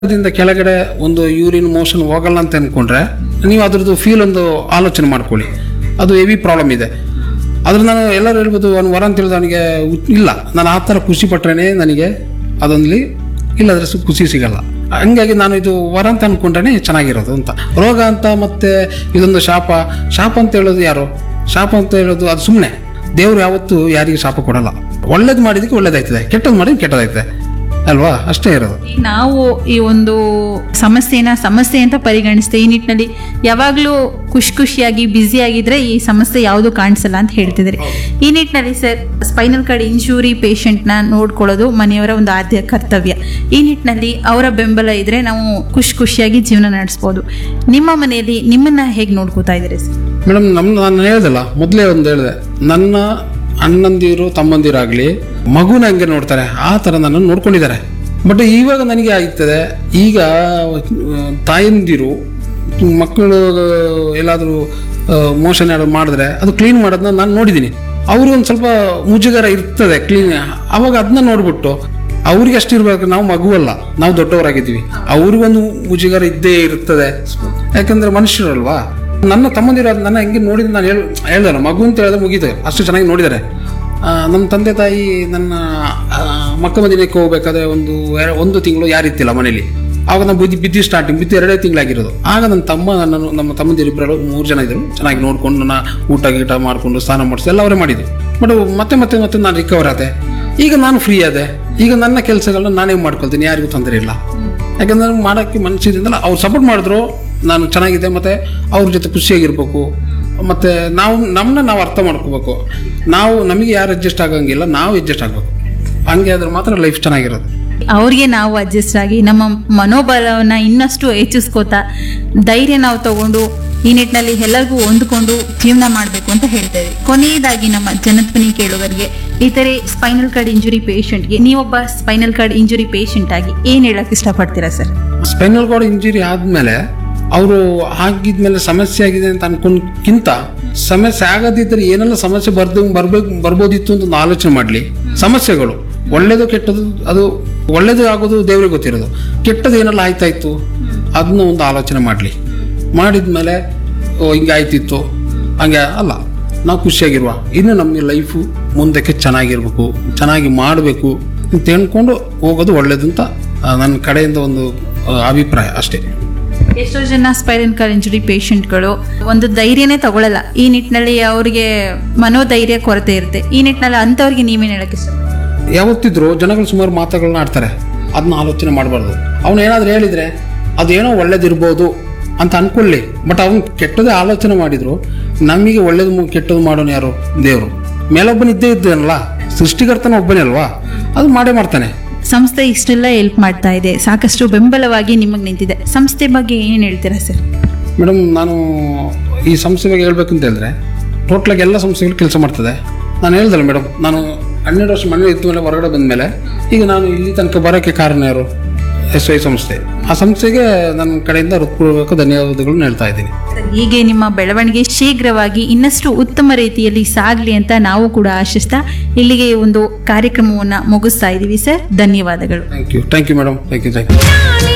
ದಿಂದ ಕೆಳಗಡೆ ಒಂದು ಯೂರಿನ್ ಮೋಷನ್ ಹೋಗಲ್ಲ ಅಂತ ಅನ್ಕೊಂಡ್ರೆ ನೀವು ಅದ್ರದ್ದು ಫೀಲ್ ಒಂದು ಆಲೋಚನೆ ಮಾಡ್ಕೊಳ್ಳಿ ಅದು ಹೆವಿ ಪ್ರಾಬ್ಲಮ್ ಇದೆ ಅದ್ರ ನಾನು ಎಲ್ಲರೂ ಹೇಳ್ಬೋದು ಅವ್ನು ವರ ಅಂತ ಹೇಳಿದ ಅವನಿಗೆ ಇಲ್ಲ ನಾನು ಆ ಥರ ಖುಷಿ ಪಟ್ರೇನೆ ನನಗೆ ಅದೊಂದ್ಲಿ ಇಲ್ಲದ್ರೆ ಸು- ಖುಷಿ ಸಿಗಲ್ಲ ಹಂಗಾಗಿ ನಾನು ಇದು ವರ ಅಂತ ಅನ್ಕೊಂಡ್ರೆ ಚೆನ್ನಾಗಿರೋದು ಅಂತ ರೋಗ ಅಂತ ಮತ್ತೆ ಇದೊಂದು ಶಾಪ ಶಾಪ ಅಂತ ಹೇಳೋದು ಯಾರು ಶಾಪ ಅಂತ ಹೇಳೋದು ಅದು ಸುಮ್ಮನೆ ದೇವ್ರು ಯಾವತ್ತೂ ಯಾರಿಗೆ ಶಾಪ ಕೊಡಲ್ಲ ಒಳ್ಳೇದು ಮಾಡಿದಕ್ಕೆ ಒಳ್ಳೇದಾಯ್ತದೆ ಕೆಟ್ಟದ್ದು ಮಾಡಿದ್ರೆ ಕೆಟ್ಟದಾಯ್ತದೆ ಅಲ್ವಾ ಅಷ್ಟೇ ಇರೋದು ಈಗ ನಾವು ಈ ಒಂದು ಸಮಸ್ಯೆನ ಸಮಸ್ಯೆ ಅಂತ ಪರಿಗಣಿಸ್ತೇವೆ ಈ ನಿಟ್ಟಿನಲ್ಲಿ ಯಾವಾಗಲೂ ಖುಷಿ ಖುಷಿಯಾಗಿ ಬ್ಯುಸಿ ಆಗಿದ್ರೆ ಈ ಸಮಸ್ಯೆ ಯಾವುದು ಕಾಣಿಸಲ್ಲ ಅಂತ ಹೇಳ್ತಿದ್ರಿ ಈ ನಿಟ್ಟಿನಲ್ಲಿ ಸರ್ ಸ್ಪೈನಲ್ ಕಾರ್ಡ್ ಇಂಜೂರಿ ಪೇಷಂಟ್ನ ನೋಡ್ಕೊಳ್ಳೋದು ಮನೆಯವರ ಒಂದು ಆದ್ಯ ಕರ್ತವ್ಯ ಈ ನಿಟ್ಟಿನಲ್ಲಿ ಅವರ ಬೆಂಬಲ ಇದ್ರೆ ನಾವು ಖುಷಿ ಖುಷಿಯಾಗಿ ಜೀವನ ನಡೆಸ್ಬೋದು ನಿಮ್ಮ ಮನೆಯಲ್ಲಿ ನಿಮ್ಮನ್ನ ಹೇಗೆ ನೋಡ್ಕೋತಾ ಇದ್ದೀರಿ ಸರ್ ಮೇಡಮ್ ನಮ್ಮ ನಾನು ಹೇಳ್ದಲ್ಲ ಮೊದಲೇ ಒಂದು ಹೇಳಿದೆ ನನ್ನ ಅಣ್ಣಂದಿರು ತಮ್ಮಂದಿರಾಗಲಿ ಮಗುನ ಹಂಗೆ ನೋಡ್ತಾರೆ ಆ ಥರ ನನ್ನನ್ನು ನೋಡ್ಕೊಂಡಿದ್ದಾರೆ ಬಟ್ ಇವಾಗ ನನಗೆ ಆಗ್ತದೆ ಈಗ ಆ, ತಾಯಂದಿರು ಮಕ್ಕಳು ಎಲ್ಲಾದರೂ ಮೋಷನ್ ಏನಾದ್ರು ಮಾಡಿದ್ರೆ ಅದು ಕ್ಲೀನ್ ಮಾಡೋದನ್ನ ನಾನು ನೋಡಿದ್ದೀನಿ ಅವ್ರಿಗೆ ಒಂದು ಸ್ವಲ್ಪ ಮುಜುಗರ ಇರ್ತದೆ ಕ್ಲೀನ್ ಅವಾಗ ಅದನ್ನ ನೋಡ್ಬಿಟ್ಟು ಅವ್ರಿಗೆ ಅಷ್ಟು ಇರ್ಬೇಕು ನಾವು ಮಗುವಲ್ಲ ನಾವು ದೊಡ್ಡವರಾಗಿದ್ದೀವಿ ಅವ್ರಿಗೊಂದು ಮುಜುಗರ ಇದ್ದೇ ಇರ್ತದೆ ಯಾಕಂದ್ರೆ ಮನುಷ್ಯರಲ್ವಾ ನನ್ನ ತಮ್ಮಂದಿರು ಅದು ನನ್ನ ಹೆಂಗೆ ನೋಡಿದ್ರೆ ನಾನು ಹೇಳಿ ಹೇಳ್ದಲ್ಲ ಮಗು ಅಂತ ಹೇಳಿದ್ರೆ ಮುಗೀತು ಅಷ್ಟು ಚೆನ್ನಾಗಿ ನೋಡಿದ್ದಾರೆ ಆ, ನಮ್ಮ ತಂದೆ ತಾಯಿ ನನ್ನ ಆ, ಮಕ್ಕ ಮದಿನಕ್ಕೆ ಹೋಗ್ಬೇಕಾದ್ರೆ ಒಂದು ಎರ- ಒಂದು ತಿಂಗಳು ಯಾರಿತ್ತಿಲ್ಲ ಮನೇಲಿ ಆವಾಗ ನಾನು ಬುದ್ಧಿ ಬಿದ್ದು ಸ್ಟಾರ್ಟಿಂಗ್ ಬಿದ್ದು ಎರಡೇ ತಿಂಗಳಾಗಿರೋದು ಆಗ ನನ್ನ ತಮ್ಮ ನನ್ನನ್ನು ನಮ್ಮ ತಮ್ಮಂದಿರಿಬ್ಬರು ಮೂರು ಜನ ಇದ್ದರು ಚೆನ್ನಾಗಿ ನೋಡ್ಕೊಂಡು ನನ್ನ ಊಟ ಗೀಟ ಮಾಡಿಕೊಂಡು ಸ್ನಾನ ಮಾಡಿಸಿ ಎಲ್ಲ ಅವರೇ ಮಾಡಿದ್ರು ಬಟ್ ಮತ್ತೆ ಮತ್ತೆ ಮತ್ತೆ ನಾನು ರಿಕವರ್ ಆದೆ ಈಗ ನಾನು ಫ್ರೀ ಆದೆ ಈಗ ನನ್ನ ಕೆಲಸಗಳನ್ನ ನಾನೇ ಮಾಡ್ಕೊಳ್ತೀನಿ ಯಾರಿಗೂ ತೊಂದರೆ ಇಲ್ಲ ಯಾಕಂದ್ರೆ ನನಗೆ ಮಾಡೋಕ್ಕೆ ಮನಸ್ಸಿದಿಂದಲ್ಲ ಅವ್ರು ಸಪೋರ್ಟ್ ಮಾಡಿದ್ರು ನಾನು ಚೆನ್ನಾಗಿದೆ ಮತ್ತು ಅವ್ರ ಜೊತೆ ಖುಷಿಯಾಗಿರ್ಬೇಕು ಮತ್ತು ನಾವು ನಮ್ಮನ್ನ ನಾವು ಅರ್ಥ ಮಾಡ್ಕೋಬೇಕು ನಾವು ನಮಗೆ ಯಾರು ಅಡ್ಜಸ್ಟ್ ಆಗಂಗಿಲ್ಲ ನಾವು ಅಡ್ಜಸ್ಟ್ ಆಗಬೇಕು ಹಂಗೆ ಆದ್ರೆ ಮಾತ್ರ ಲೈಫ್ ಚೆನ್ನಾಗಿರೋದು ಅವ್ರಿಗೆ ನಾವು ಅಡ್ಜಸ್ಟ್ ಆಗಿ ನಮ್ಮ ಮನೋಬಲವನ್ನ ಇನ್ನಷ್ಟು ಹೆಚ್ಚಿಸ್ಕೋತಾ ಧೈರ್ಯ ನಾವು ತಗೊಂಡು ಈ ನಿಟ್ಟಿನಲ್ಲಿ ಎಲ್ಲರಿಗೂ ಹೊಂದ್ಕೊಂಡು ಜೀವನ ಮಾಡಬೇಕು ಅಂತ ಹೇಳ್ತೇವೆ ಕೊನೆಯದಾಗಿ ನಮ್ಮ ಜನಧ್ವನಿ ಕೇಳುಗರಿಗೆ ಈ ಥರ ಸ್ಪೈನಲ್ ಕಾರ್ಡ್ ಇಂಜುರಿ ಪೇಷಂಟ್ಗೆ ನೀವೊಬ್ಬ ಸ್ಪೈನಲ್ ಕಾರ್ಡ್ ಇಂಜುರಿ ಪೇಷಂಟ್ ಆಗಿ ಏನು ಹೇಳಕ್ ಇಷ್ಟಪಡ್ತೀರಾ ಸರ್ ಸ್ಪೈನಲ್ ಕಾರ್ಡ್ ಇಂಜುರಿ ಆದಮೇಲೆ ಅವರು ಆಗಿದ್ಮೇಲೆ ಸಮಸ್ಯೆ ಆಗಿದೆ ಅಂತ ಅನ್ಕೊಂಡ್ಕಿಂತ ಸಮಸ್ಯೆ ಆಗದಿದ್ದರೆ ಏನೆಲ್ಲ ಸಮಸ್ಯೆ ಬರ್ದು ಬರ್ಬೇಕು ಬರ್ಬೋದಿತ್ತು ಅಂತ ಒಂದು ಆಲೋಚನೆ ಮಾಡಲಿ ಸಮಸ್ಯೆಗಳು ಒಳ್ಳೇದು ಕೆಟ್ಟದು ಅದು ಒಳ್ಳೇದು ಆಗೋದು ದೇವ್ರಿಗೆ ಗೊತ್ತಿರೋದು ಕೆಟ್ಟದ್ದು ಏನೆಲ್ಲ ಆಯ್ತಾಯ್ತು ಅದನ್ನ ಒಂದು ಆಲೋಚನೆ ಮಾಡಲಿ ಮಾಡಿದ್ಮೇಲೆ ಓ ಹಿಂಗೆ ಆಯ್ತಿತ್ತು ಹಂಗೆ ಅಲ್ಲ ನಾವು ಖುಷಿಯಾಗಿರುವ ಇನ್ನು ನಮ್ಮ ಲೈಫು ಮುಂದಕ್ಕೆ ಚೆನ್ನಾಗಿರ್ಬೇಕು ಚೆನ್ನಾಗಿ ಮಾಡಬೇಕು ಅಂತ ಹೇಳ್ಕೊಂಡು ಹೋಗೋದು ಒಳ್ಳೇದು ಅಂತ ಆ, ನನ್ನ ಕಡೆಯಿಂದ ಒಂದು ಆ, ಅಭಿಪ್ರಾಯ ಅಷ್ಟೇ ಎಷ್ಟೋ ಜನ ಸ್ಪೈನಲ್ ಕಾರ್ಡ್ ಇಂಜುರಿ ಪೇಷಂಟ್ಗಳು ಒಂದು ಧೈರ್ಯನೇ ತಗೊಳ್ಳಲ್ಲ ಈ ನಿಟ್ಟಿನಲ್ಲಿ ಅವರಿಗೆ ಮನೋಧೈರ್ಯ ಕೊರತೆ ಇರುತ್ತೆ ಈ ನಿಟ್ಟಿನಲ್ಲಿ ಅಂಥವ್ರಿಗೆ ನೀವೇನು ಹೇಳಕ್ ಇಷ್ಟಪಡ್ತೀರಾ ಯಾವತ್ತಿದ್ರು ಜನಗಳು ಸುಮಾರು ಮಾತುಗಳನ್ನ ಆಡ್ತಾರೆ ಅದನ್ನ ಆಲೋಚನೆ ಮಾಡಬಾರ್ದು ಅವನು ಏನಾದ್ರು ಹೇಳಿದ್ರೆ ಅದೇನೋ ಒಳ್ಳೇದಿರ್ಬೋದು ಅಂತ ಅನ್ಕೊಳ್ಳಿ ಬಟ್ ಅವನು ಕೆಟ್ಟದೇ ಆಲೋಚನೆ ಮಾಡಿದ್ರು ನಮಗೆ ಒಳ್ಳೇದು ಮು- ಕೆಟ್ಟದ್ದು ಮಾಡೋನು ಯಾರು ದೇವರು ಮೇಲೊಬ್ಬನ ಇದ್ದೇ ಇದ್ದಾನಲ್ಲ ಸೃಷ್ಟಿಕರ್ತನ ಒಬ್ಬನೇ ಅಲ್ವಾ ಅದು ಮಾಡೇ ಮಾಡ್ತಾನೆ ಸಂಸ್ಥೆ ಇಷ್ಟೆಲ್ಲ ಹೆಲ್ಪ್ ಮಾಡ್ತಾ ಇದೆ ಸಾಕಷ್ಟು ಬೆಂಬಲವಾಗಿ ನಿಮಗೆ ನಿಂತಿದೆ ಸಂಸ್ಥೆ ಬಗ್ಗೆ ಏನೇನು ಹೇಳ್ತೀರಾ ಸರ್ ಮೇಡಮ್ ನಾನು ಈ ಸಂಸ್ಥೆ ಬಗ್ಗೆ ಹೇಳ್ಬೇಕಂತ ಹೇಳಿದ್ರೆ ಟೋಟ್ಲಾಗಿ ಎಲ್ಲ ಸಂಸ್ಥೆಗಳು ಕೆಲಸ ಮಾಡ್ತದೆ ನಾನು ಹೇಳ್ದಲ್ಲ ಮೇಡಮ್ ನಾನು ಹನ್ನೆರಡು ವರ್ಷ ಮನೇಲಿ ಇದ್ದ ಮೇಲೆ ಹೊರಗಡೆ ಬಂದ ಮೇಲೆ ಈಗ ನಾನು ಇಲ್ಲಿ ತನಕ ಬರೋಕ್ಕೆ ಕಾರಣ ಯಾರು ಎಸ್ ಐ ಸಂಸ್ಥೆ ಆ ಸಂಸ್ಥೆಗೆ ನನ್ನ ಕಡೆಯಿಂದ ಹೃತ್ಪೂರ್ವಕ ಧನ್ಯವಾದಗಳನ್ನ ಹೇಳ್ತಾ ಇದ್ದೀನಿ ಹೀಗೆ ನಿಮ್ಮ ಬೆಳವಣಿಗೆ ಶೀಘ್ರವಾಗಿ ಇನ್ನಷ್ಟು ಉತ್ತಮ ರೀತಿಯಲ್ಲಿ ಸಾಗಲಿ ಅಂತ ನಾವು ಕೂಡ ಆಶಿಸ್ತಾ ಇಲ್ಲಿಗೆ ಈ ಒಂದು ಕಾರ್ಯಕ್ರಮವನ್ನು ಮುಗಿಸ್ತಾ ಇದ್ದೀವಿ ಸರ್ ಧನ್ಯವಾದಗಳು thank you thank you madam thank you thank you